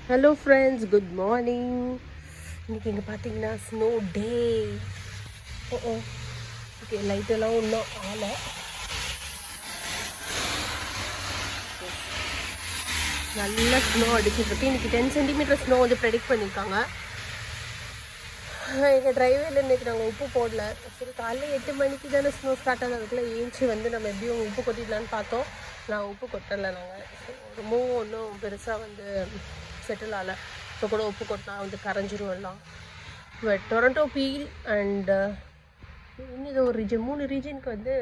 Hello friends good morning இன்னைக்கு இங்கே பார்த்தீங்கன்னா ஸ்னோ டே ஓ ஓ ஓகே லைட்டெல்லாம் ஒன்றும் ஆலை நல்ல ஸ்னோ அடிச்சிட்டு இருக்கு இன்னைக்கு டென் சென்டிமீட்டர் ஸ்னோ வந்து ப்ரெடிக்ட் பண்ணியிருக்காங்க எங்கள் டிரைவேல இன்னைக்கு நாங்கள் உப்பு போடல சரி காலைல எட்டு மணிக்கு தானே ஸ்னோ ஸ்டார்ட் ஆனதுக்குள்ளே ஏஞ்சி வந்து நம்ம எப்படியும் உப்பு கொட்டிடலான்னு பார்த்தோம் நான் உப்பு கொட்டலை நாங்கள் ரொம்பவும் ஒன்றும் பெருசாக வந்து செட்டில் ஆகலை இப்போ கூட உப்பு கொட்டினா வந்து கரைஞ்சிரும் எல்லாம் பட் டொரண்டோ பீல் அண்ட் இன்னும் இது ஒரு ரீஜன் மூணு ரீஜனுக்கு வந்து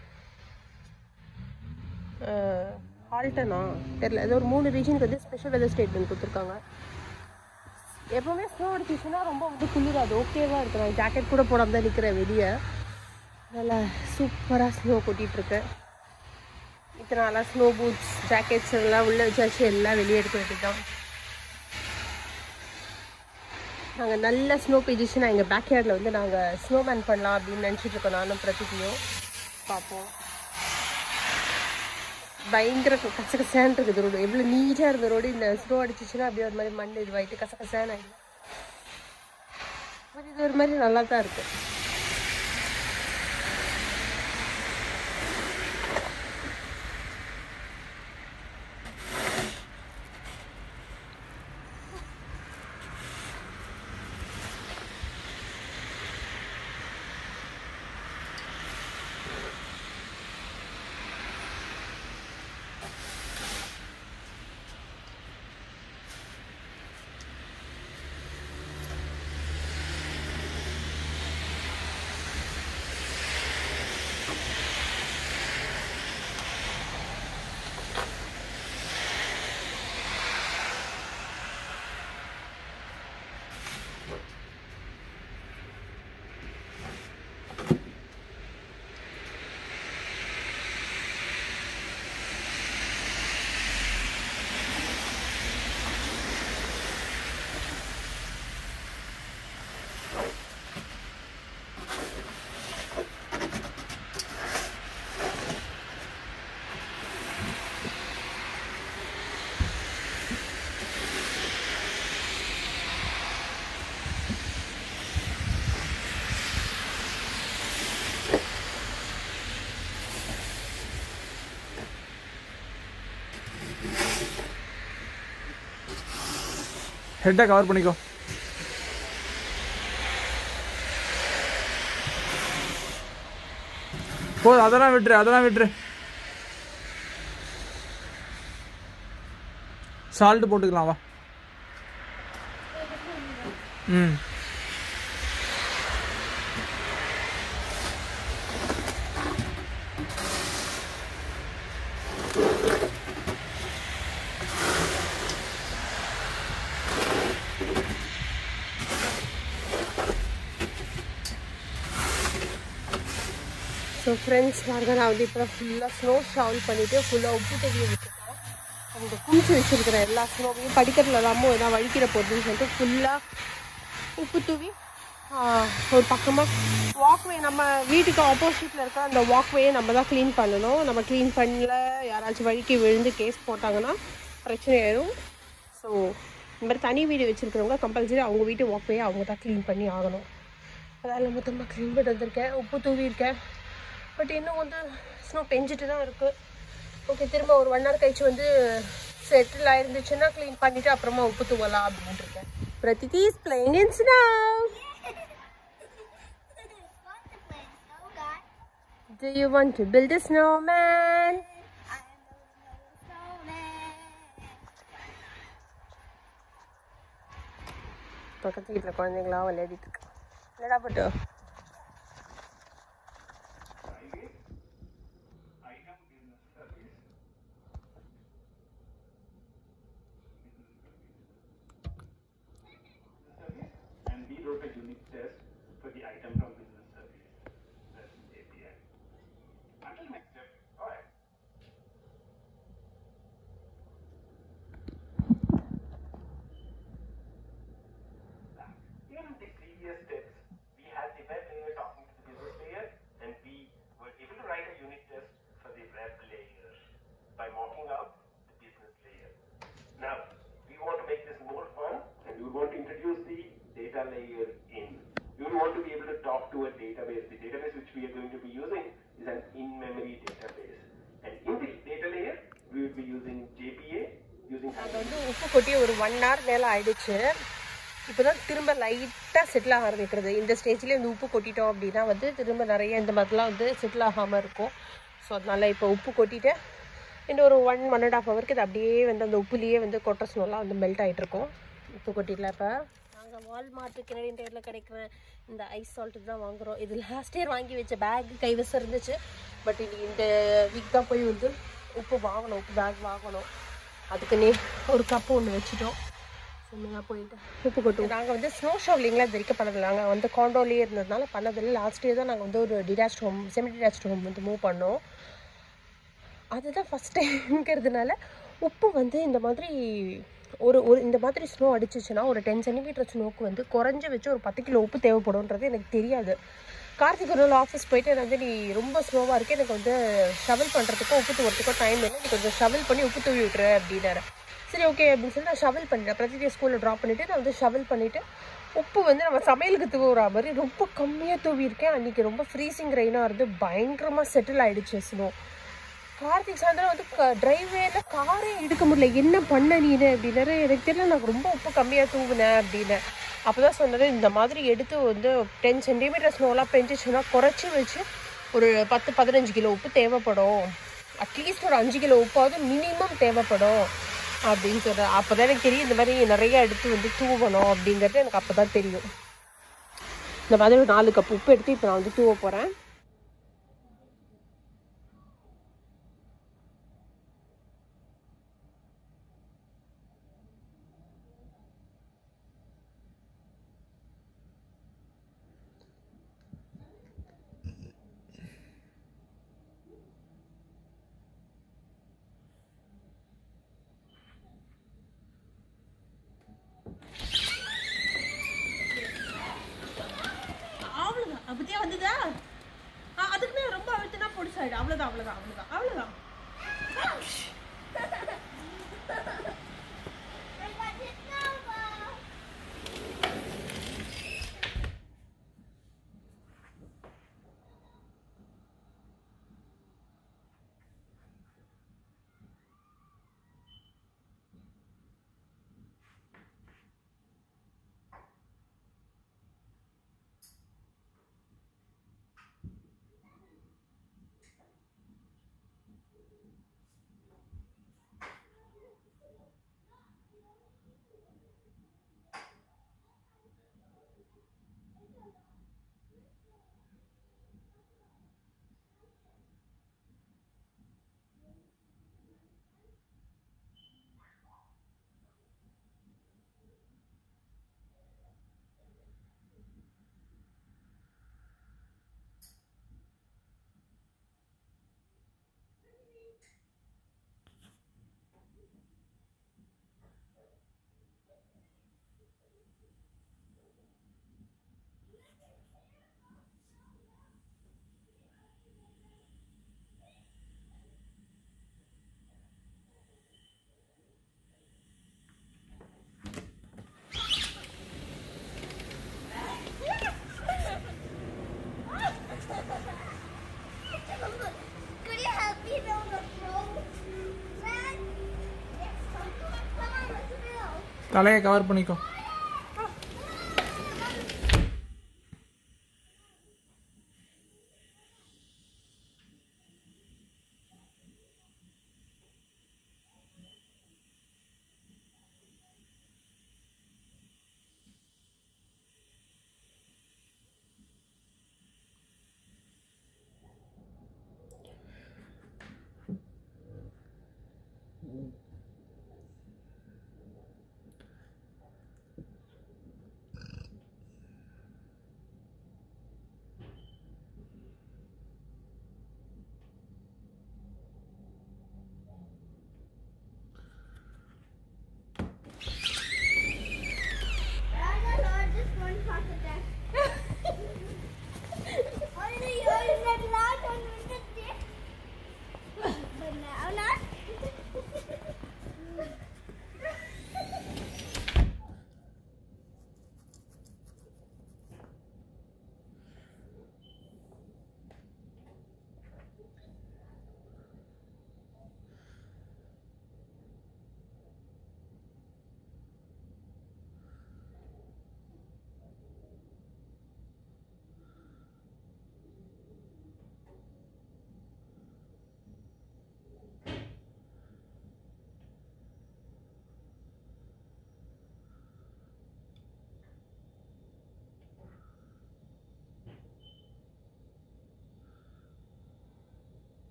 ஹால்டனா தெரில ஏதோ ஒரு மூணு ரீஜனுக்கு வந்து ஸ்பெஷல் வெதர் ஸ்டேட்மெண்ட் கொடுத்துருக்காங்க எப்போவுமே ஸ்னோ அடிச்சிச்சுன்னா ரொம்ப வந்து குளிராது ஓகேவாக இருக்கு நான் ஜாக்கெட் கூட போடாம தான் நிற்கிறேன் வெளியே நல்லா சூப்பராக ஸ்னோ கொட்டிகிட்ருக்கு இத்தனை நாளாக ஸ்னோ பூட்ஸ் ஜாக்கெட்ஸ் எல்லாம் உள்ளே வச்சாச்சு எல்லாம் வெளியே எடுக்க வேண்டியதுதான் நாங்கள் நல்ல ஸ்னோ பெய்ஞ்சிச்சுன்னா எங்கள் பேக்யார்டில் வந்து நாங்கள் ஸ்னோமேன் பண்ணலாம் அப்படின்னு நினச்சிட்டு இருக்கோம் நானும் பிரதிக்கையும் பார்ப்போம் பயங்கர கசகசான் இருக்குது ரோடு எவ்வளோ நீட்டாக இருந்த ரோடு இந்த ஸ்னோ அடிச்சிச்சுன்னா அப்படியே ஒரு மாதிரி மண் இதுவாயிட்டு கசகசான் ஆகிடும் பட் இது ஒரு மாதிரி நல்லா தான் இருக்கு ஹெட்டை கவர் பண்ணிக்கோ போதும் அதெல்லாம் விட்டுரு அதெல்லாம் விட்டுரு சால்ட் போட்டுக்கலாம் வா ம் ஸோ ஃப்ரெண்ட்ஸ் பாருங்க நான் வந்து இப்போ ஃபுல்லாக ஸ்னோ ஷாவல் பண்ணிவிட்டு ஃபுல்லாக உப்பு தெரிய விட்டுருக்கேன் அந்த குமிச்சு வச்சிருக்கிற எல்லா ஸ்னோவையும் படிக்கட்டில் இல்லாமல் எதாவது வழிக்கிற போகுதுன்னு சொல்லிட்டு ஃபுல்லாக உப்பு தூவி ஆஹ், ஒரு பக்கமாக வாக்வே நம்ம வீட்டுக்கு ஆப்போசிட்டில் இருக்க அந்த வாக்வேயை நம்ம தான் க்ளீன் பண்ணணும் நம்ம க்ளீன் பண்ணல யாராச்சும் வழிக்கு விழுந்து கேஸ் போட்டாங்கன்னா பிரச்சனை ஆயிடும் ஸோ இந்த மாதிரி தனி வீடு வச்சுருக்கிறவங்க கம்பல்சரி அவங்க வீட்டு வாக்வேயை அவங்க தான் க்ளீன் பண்ணி ஆகணும் அதால் மொத்தமாக க்ளீன் பண்ணி வந்திருக்கேன் உப்பு தூவியிருக்கேன் பட் இன்னும் வந்து ஸ்னோ பெஞ்சிட்டு தான் இருக்குது ஓகே திரும்ப ஒரு ஒன் ஹவர் கழிச்சு வந்து செட்டில் ஆயிருந்துச்சுன்னா க்ளீன் பண்ணிவிட்டு அப்புறமா உப்பு தூவலாம் அப்படின்ட்டு இருக்கேன் Pratiti is playing in snow Do you want to build a snowman? பக்கத்து வீட்டில் குழந்தைங்களாம் விளையாடிட்டு இருக்கு என்னடா பட்டு and we wrote a unit test for the item from business service. That's API. Until next step. All right. Here in the previous steps, we had the to a database. The database which we are going to be using is an in-memory database. And in this data layer, we will be using JPA using நாங்கள் வந்து உப்பு கொட்டி ஒரு one hour மேலே ஆயிடுச்சு இப்போ தான் திரும்ப லைட்டாக செட்டில் ஆக ஆரம்பிக்கிறது இந்த ஸ்டேஜ்லேயே வந்து உப்பு கொட்டிட்டோம் அப்படின்னா வந்து திரும்ப நிறைய இந்த மாதிரிலாம் வந்து செட்டில் ஆகாமல் இருக்கும் ஸோ அதனால இப்போ உப்பு கொட்டிட்டு இன்னும் ஒரு ஒன் ஒன் அண்ட் ஹாஃப் ஹவருக்கு இது அப்படியே வந்து அந்த உப்புலேயே வந்து கொட்டை ஸ்னோலாம் வந்து மெல்ட் ஆகிட்டு இருக்கும் உப்பு கொட்டிடல இப்போ நாங்கள் வால்மார்ட் கெனடியன் டேரில் கிடைக்கிற இந்த ஐஸ் சால்ட்டு தான் வாங்குகிறோம் இது லாஸ்ட் இயர் வாங்கி வச்ச பேக் கைவசம் இருந்துச்சு பட் இன்னைக்கு இந்த வீக் தான் போய் வந்து உப்பு வாங்கணும் உப்பு பேக் வாங்கணும் அதுக்குன்னே ஒரு கப்பு ஒன்று வச்சுட்டோம் செம்மையாக போயிட்டு உப்பு கொட்டு நாங்கள் வந்து ஸ்னோ ஷவலிங்லாம் இது வரைக்கும் பண்ணதில்லை நாங்கள் வந்து காண்டோலேயே இருந்ததுனால பண்ணதில்லை லாஸ்ட் இயர் தான் நாங்கள் வந்து ஒரு detached home semi detached home வந்து மூவ் பண்ணோம் அதுதான் ஃபஸ்ட் டைம்ங்கிறதுனால உப்பு வந்து இந்த மாதிரி ஒரு ஒரு இந்த மாதிரி ஸ்னோ அடிச்சிச்சுன்னா ஒரு டென் சென்டிமீட்டர் ஸ்னோக்கு வந்து குறைஞ்ச வச்சு ஒரு பத்து கிலோ உப்பு தேவைப்படும்ன்றது எனக்கு தெரியாது கார்த்திக் ஒரு நாள் ஆஃபீஸ் போயிட்டு எனக்கு வந்து நீ ரொம்ப ஸ்லோவாக இருக்கு எனக்கு வந்து ஷவல் பண்ணுறதுக்கோ உப்பு தூவுறதுக்கோ டைம் இல்லை நீ கொஞ்சம் ஷவல் பண்ணி உப்பு தூவி விட்டுரு அப்படின்னாரு சரி ஓகே அப்படின்னு சொல்லி நான் ஷவல் பண்ணிட்டேன் பிரதிஜா ஸ்கூலில் ட்ராப் பண்ணிவிட்டு நான் வந்து ஷவல் பண்ணிவிட்டு உப்பு வந்து நம்ம சமையலுக்கு தூவுற மாதிரி ரொம்ப கம்மியாக தூவியிருக்கேன் அன்றைக்கி ரொம்ப ஃப்ரீசிங் ரெயினாக இருந்து பயங்கரமாக செட்டில் ஆகிடுச்சு ஸ்னோ கார்த்திக் சாயந்தரம் வந்து டிரைவேல காரே எடுக்க முடியல என்ன பண்ண நீனு அப்படின்னாரு எனக்கு தெரியல நான் ரொம்ப உப்பு கம்மியாக தூவினேன் அப்படின்னு அப்போ தான் சொன்னது இந்த மாதிரி எடுத்து வந்து டென் சென்டிமீட்டர் ஸ்னோலாம் பெஞ்சிச்சுன்னா குறைச்சி வச்சு ஒரு பத்து பதினஞ்சு கிலோ உப்பு தேவைப்படும் அட்லீஸ்ட் ஒரு அஞ்சு கிலோ உப்பாவது மினிமம் தேவைப்படும் அப்படின்னு சொல்கிறேன் அப்போ தான் எனக்கு தெரியும் இந்த மாதிரி நிறைய எடுத்து வந்து தூவணும் அப்படிங்கிறது எனக்கு அப்போ தான் தெரியும் இந்த மாதிரி ஒரு நாலு கப் உப்பு எடுத்து இப்போ நான் வந்து தூவ போகிறேன் அவ்வளவுதான் அப்படியே வந்ததா ஆ, அதுக்குமே ரொம்ப அழுத்தினா பொடிசாயிடும் அவ்வளவுதான் அவ்வளவுதான் அவ்வளவுதான் அவ்வளவுதான் Could you help me build a boat? Dad? Yes. Come on, let's build. தலையை கவர் பண்ணிக்கோ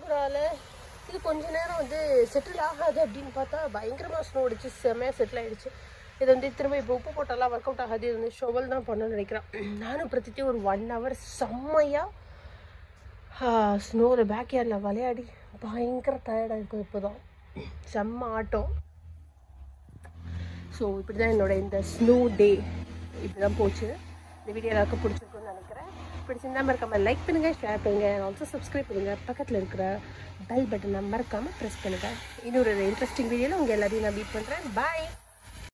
பரவாயில்ல இது கொஞ்ச நேரம் வந்து செட்டில் ஆகாது அப்படின்னு பார்த்தா பயங்கரமாக ஸ்னோ அடிச்சு செம்மையாக செட்டில் ஆயிடுச்சு இது வந்து திரும்ப இப்போ உப்பு போட்டாலாம் ஒர்க் அவுட் ஆகாது இது வந்து ஷோவல் தான் பண்ணணும்னு நினைக்கிறேன் நானும் பிரதித்தி ஒரு ஒன் ஹவர் செம்மையாக ஸ்னோவில் பேக் யார்டில் விளையாடி பயங்கர டயர்டாக இருக்கும் இப்போ தான் செம்ம ஆட்டம் ஸோ இப்படி தான் என்னோட இந்த ஸ்னோ டே இப்படி தான் போச்சு இந்த வீடியோ எல்லாருக்கும் பிடிச்சிருக்குன்னு நினைக்கிறேன் பிடிச்சிருந்தா மறக்காமல் லைக் பண்ணுங்கள் ஷேர் பண்ணுங்கள் ஆல்சோ சப்ஸ்கிரைப் பண்ணுங்கள் பக்கத்தில் இருக்கிற பெல் பட்டனை மறக்காமல் ப்ரெஸ் பண்ணுங்கள் இன்னொரு இன்ட்ரெஸ்டிங் வீடியோவில் உங்கள் எல்லாரையும் நான் மீட் பண்ணுறேன் பாய்